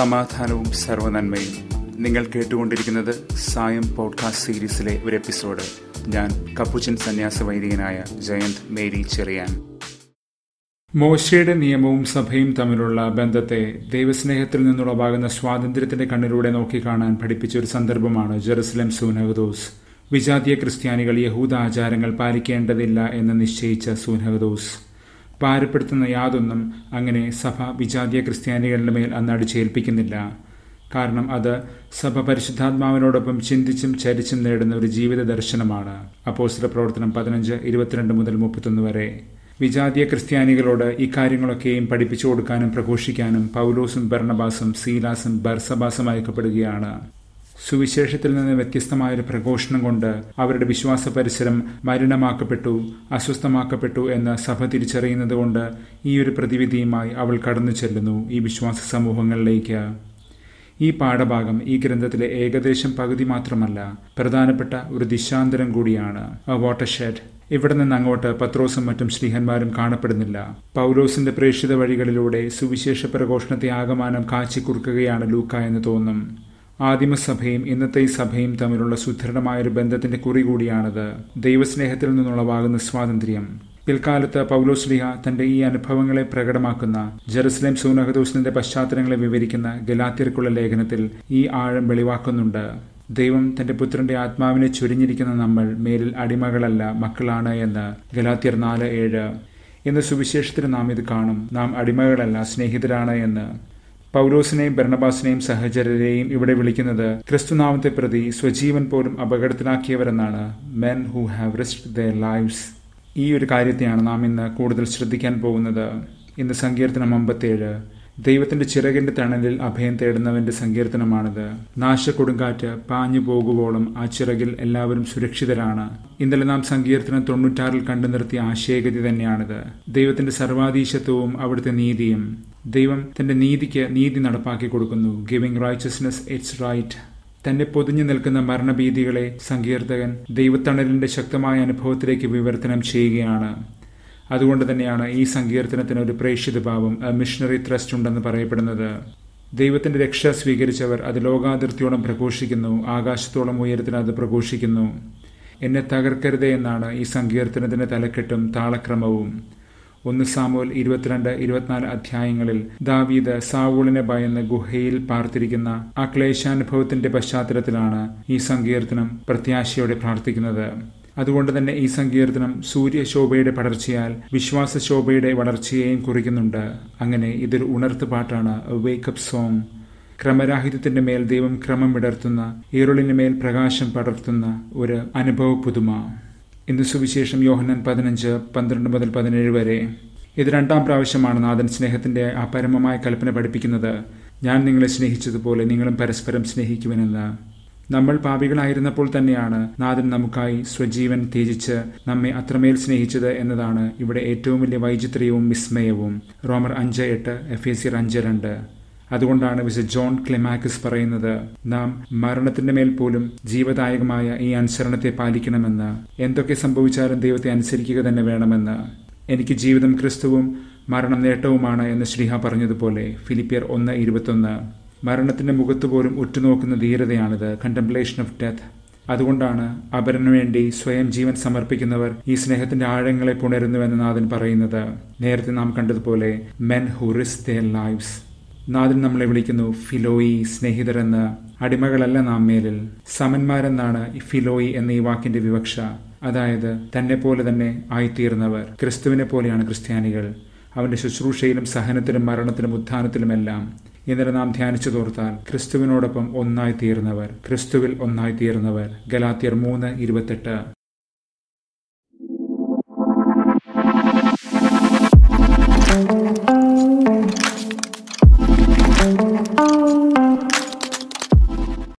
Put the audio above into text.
സമാധാനവും സർവനന്മയും നിങ്ങൾ കേട്ടുകൊണ്ടിരിക്കുന്നത് സായം പോഡ്കാസ്റ്റ് സീരീസിലെ ഒരു എപ്പിസോഡ് ഞാൻ കപ്പുച്ചൻ സന്യാസ വൈദികനായ ജയന്ത് മേരി ചെറിയാൻ മോശയുടെ നിയമവും സഭയും തമ്മിലുള്ള ബന്ധത്തെ ദൈവസ്നേഹത്തിൽ നിന്നുളവാകുന്ന സ്വാതന്ത്ര്യത്തിന്റെ കണ്ണിലൂടെ നോക്കിക്കാണാൻ പഠിപ്പിച്ച ഒരു സന്ദർഭമാണ് ജെറുസലം സൂനഹദോസ് വിജാതീയ ക്രിസ്ത്യാനികൾ യഹൂദ ആചാരങ്ങൾ പാലിക്കേണ്ടതില്ല എന്ന് നിശ്ചയിച്ച സൂനഹദോസ് ഭാരപ്പെടുത്തുന്ന യാതൊന്നും അങ്ങനെ സഭ വിജാതീയ ക്രിസ്ത്യാനികളുടെ മേൽ അന്ന് അടിച്ചേൽപ്പിക്കുന്നില്ല കാരണം അത് സഭ പരിശുദ്ധാത്മാവിനോടൊപ്പം ചിന്തിച്ചും ചരിച്ചും നേടുന്ന ഒരു ജീവിത ദർശനമാണ് അപ്പോസ്തല പ്രവർത്തനം പതിനഞ്ച് ഇരുപത്തിരണ്ട് മുതൽ മുപ്പത്തൊന്ന് വരെ വിജാതീയ ക്രിസ്ത്യാനികളോട് ഇക്കാര്യങ്ങളൊക്കെയും പഠിപ്പിച്ചു കൊടുക്കാനും പ്രഘോഷിക്കാനും പൗലോസും ഭരണബാസും സീലാസും ബർസബാസും അയക്കപ്പെടുകയാണ് സുവിശേഷത്തിൽ നിന്ന് വ്യത്യസ്തമായൊരു പ്രഘോഷണം കൊണ്ട് അവരുടെ വിശ്വാസ പരിസരം മലിനമാക്കപ്പെട്ടു അസ്വസ്ഥമാക്കപ്പെട്ടു എന്ന് സഭ തിരിച്ചറിയുന്നത് കൊണ്ട് ഈ ഒരു പ്രതിവിധിയുമായി അവൾ കടന്നു ചെല്ലുന്നു ഈ വിശ്വാസ സമൂഹങ്ങളിലേക്ക് ഈ പാഠഭാഗം ഈ ഗ്രന്ഥത്തിലെ ഏകദേശം പകുതി മാത്രമല്ല പ്രധാനപ്പെട്ട ഒരു ദിശാന്തരം കൂടിയാണ് എ വാട്ടർഷെഡ് ഇവിടെ നിന്ന് അങ്ങോട്ട് പത്രോസും മറ്റും ശ്രീഹന്മാരും കാണപ്പെടുന്നില്ല പൗലോസിന്റെ പ്രേക്ഷിത വഴികളിലൂടെ സുവിശേഷ പ്രഘോഷണത്തെ ആകമാനം കാച്ചിക്കുറുക്കുകയാണ് ലൂക്ക എന്ന് തോന്നും ആദിമസഭയും ഇന്നത്തെ ഈ സഭയും തമ്മിലുള്ള സുദൃഢമായ ഒരു ബന്ധത്തിന്റെ കുറി കൂടിയാണിത് ദൈവസ്നേഹത്തിൽ നിന്നുളവാകുന്ന സ്വാതന്ത്ര്യം പിൽക്കാലത്ത് പൗലോസ്ലിഹ തന്റെ ഈ അനുഭവങ്ങളെ പ്രകടമാക്കുന്ന ജെറുസലേം സൂനഹദോസിന്റെ പശ്ചാത്തലങ്ങളെ വിവരിക്കുന്ന ഗലാത്തിയർക്കുള്ള ലേഖനത്തിൽ ഈ ആഴം വെളിവാക്കുന്നുണ്ട് ദൈവം തന്റെ പുത്രന്റെ ആത്മാവിനെ ചുരിഞ്ഞിരിക്കുന്ന നമ്മൾ മേലിൽ അടിമകളല്ല മക്കളാണ് എന്ന് ഗലാത്തിയർ നാല് ഏഴ് ഇന്ന് സുവിശേഷത്തിൽ നാം ഇത് കാണും നാം അടിമകളല്ല സ്നേഹിതരാണ് എന്ന് പൗലോസിനെയും ഭരണബാസിനെയും സഹചരരെയും ഇവിടെ വിളിക്കുന്നത് ക്രിസ്തുനാമത്തെ പ്രതി സ്വജീവൻ പോലും അപകടത്തിലാക്കിയവരെന്നാണ് men who have risk the lives ഈ ഒരു കാര്യത്തെയാണ് നാം ഇന്ന് കൂടുതൽ ശ്രദ്ധിക്കാൻ പോകുന്നത് ഇന്ന് സങ്കീർത്തനം അമ്പത്തേഴ് ദൈവത്തിന്റെ ചിറകിന്റെ തണലിൽ അഭയം തേടുന്നവന്റെ സങ്കീർത്തനമാണിത് നാശക്കൊടുങ്കാറ്റ് പാഞ്ഞു പോകുവോളം ആ ചിറകിൽ എല്ലാവരും സുരക്ഷിതരാണ് ഇന്നലെ നാം സങ്കീർത്തനം തൊണ്ണൂറ്റാറിൽ കണ്ടു നിർത്തിയ ആശയഗതി തന്നെയാണിത് ദൈവത്തിന്റെ സർവാധീശത്വവും അവിടുത്തെ നീതിയും ദൈവം തന്റെ നീതിക്ക് നീതി നടപ്പാക്കി കൊടുക്കുന്നു ഗിവിംഗ് റൈച്ചസ്നെസ് ഇറ്റ്സ് റൈറ്റ് തന്നെ പൊതിഞ്ഞു നിൽക്കുന്ന മരണഭീതികളെ സങ്കീർത്തകൻ ദൈവത്തണലിന്റെ ശക്തമായ അനുഭവത്തിലേക്ക് വിവർത്തനം ചെയ്യുകയാണ് അതുകൊണ്ട് തന്നെയാണ് ഈ സങ്കീർത്തനത്തിന് ഒരു പ്രേക്ഷിത ഭാവം മിഷണറി ത്രസ്റ്റ് ഉണ്ടെന്ന് പറയപ്പെടുന്നത് ദൈവത്തിന്റെ രക്ഷ സ്വീകരിച്ചവർ അത് ലോകാതിർത്തിയോളം പ്രഘോഷിക്കുന്നു ആകാശത്തോളം ഉയരത്തിൽ അത് പ്രഘോഷിക്കുന്നു എന്നെ തകർക്കരുതേ എന്നാണ് ഈ സങ്കീർത്തനത്തിന്റെ തലക്കെട്ടും താളക്രമവും ഒന്ന് സാമൂൽ ഇരുപത്തിരണ്ട് ഇരുപത്തിനാല് അധ്യായങ്ങളിൽ ദാവീദ് സാവൂളിനെ ഭയന്ന് ഗുഹയിൽ പാർത്തിരിക്കുന്ന ആ ക്ലേശാനുഭവത്തിന്റെ പശ്ചാത്തലത്തിലാണ് ഈ സങ്കീർത്തനം പ്രത്യാശയോടെ പ്രാർത്ഥിക്കുന്നത് അതുകൊണ്ട് തന്നെ ഈ സങ്കീർത്തനം സൂര്യശോഭയുടെ പടർച്ചയാൽ വിശ്വാസശോഭയുടെ വളർച്ചയെയും കുറിക്കുന്നുണ്ട് അങ്ങനെ ഇതൊരു ഉണർത്ത് പാട്ടാണ് വേക്കപ്പ് സോങ് ക്രമരാഹിത്യത്തിന്റെ മേൽ ദൈവം ക്രമം വിടർത്തുന്ന ഈറുളിന് മേൽ പ്രകാശം പടർത്തുന്ന ഒരു അനുഭവ പുതുമ ഇന്ന് സുവിശേഷം യോഹനൻ പതിനഞ്ച് പന്ത്രണ്ട് മുതൽ പതിനേഴ് വരെ ഇത് രണ്ടാം പ്രാവശ്യമാണ് നാഥൻ സ്നേഹത്തിന്റെ ആ പരമമായ കൽപ്പന പഠിപ്പിക്കുന്നത് ഞാൻ നിങ്ങളെ സ്നേഹിച്ചതുപോലെ നിങ്ങളും പരസ്പരം സ്നേഹിക്കുവനെന്ന് നമ്മൾ പാപികളായിരുന്നപ്പോൾ തന്നെയാണ് നാഥൻ നമുക്കായി സ്വജീവൻ ത്യജിച്ച് നമ്മെ അത്രമേൽ സ്നേഹിച്ചത് എന്നതാണ് ഇവിടെ ഏറ്റവും വലിയ വൈചിത്ര്യവും വിസ്മയവും റോമർ അഞ്ച് എട്ട് എഫ് എ സിർ അഞ്ച് രണ്ട് അതുകൊണ്ടാണ് വിശ ജോൺ ക്ലിമാക്കിസ് പറയുന്നത് നാം മരണത്തിന്റെ മേൽ പോലും ജീവദായകമായ ഈ അനുസരണത്തെ പാലിക്കണമെന്ന് എന്തൊക്കെ സംഭവിച്ചാലും ദൈവത്തെ അനുസരിക്കുക തന്നെ വേണമെന്ന് എനിക്ക് ജീവിതം ക്രിസ്തുവും മരണം നേട്ടവുമാണ് എന്ന് ശ്രീഹ പറഞ്ഞതുപോലെ ഫിലിപ്പിയർ ഒന്ന് ഇരുപത്തൊന്ന് മരണത്തിന്റെ മുഖത്ത് പോലും ഉറ്റുനോക്കുന്ന ധീരതയാണിത് കണ്ടംപ്ലേഷൻ ഓഫ് ഡെത്ത് അതുകൊണ്ടാണ് അപരനു വേണ്ടി സ്വയം ജീവൻ സമർപ്പിക്കുന്നവർ ഈ സ്നേഹത്തിന്റെ ആഴങ്ങളെ പുണരുന്നുവെന്ന് നാഥൻ പറയുന്നത് നേരത്തെ നാം കണ്ടതുപോലെ men who risk their lives നാഥൻ നമ്മളെ വിളിക്കുന്നു ഫിലോയി സ്നേഹിതരെന്ന് അടിമകളല്ല നാം മേലിൽ സമന്മാരെന്നാണ് ഫിലോയി എന്ന ഈ വാക്കിന്റെ വിവക്ഷ അതായത് തന്നെ പോലെ തന്നെ ആയിത്തീർന്നവർ ക്രിസ്തുവിനെ പോലെയാണ് ക്രിസ്ത്യാനികൾ അവന്റെ ശുശ്രൂഷയിലും സഹനത്തിലും മരണത്തിലും ഉത്ഥാനത്തിലുമെല്ലാം ഇന്നലെ നാം ധ്യാനിച്ചു തോർത്താൽ ക്രിസ്തുവിനോടൊപ്പം ഒന്നായി തീർന്നവർ ക്രിസ്തുവിൽ ഒന്നായി തീർന്നവർ ഗലാത്തിയർ മൂന്ന് ഇരുപത്തെട്ട് thank you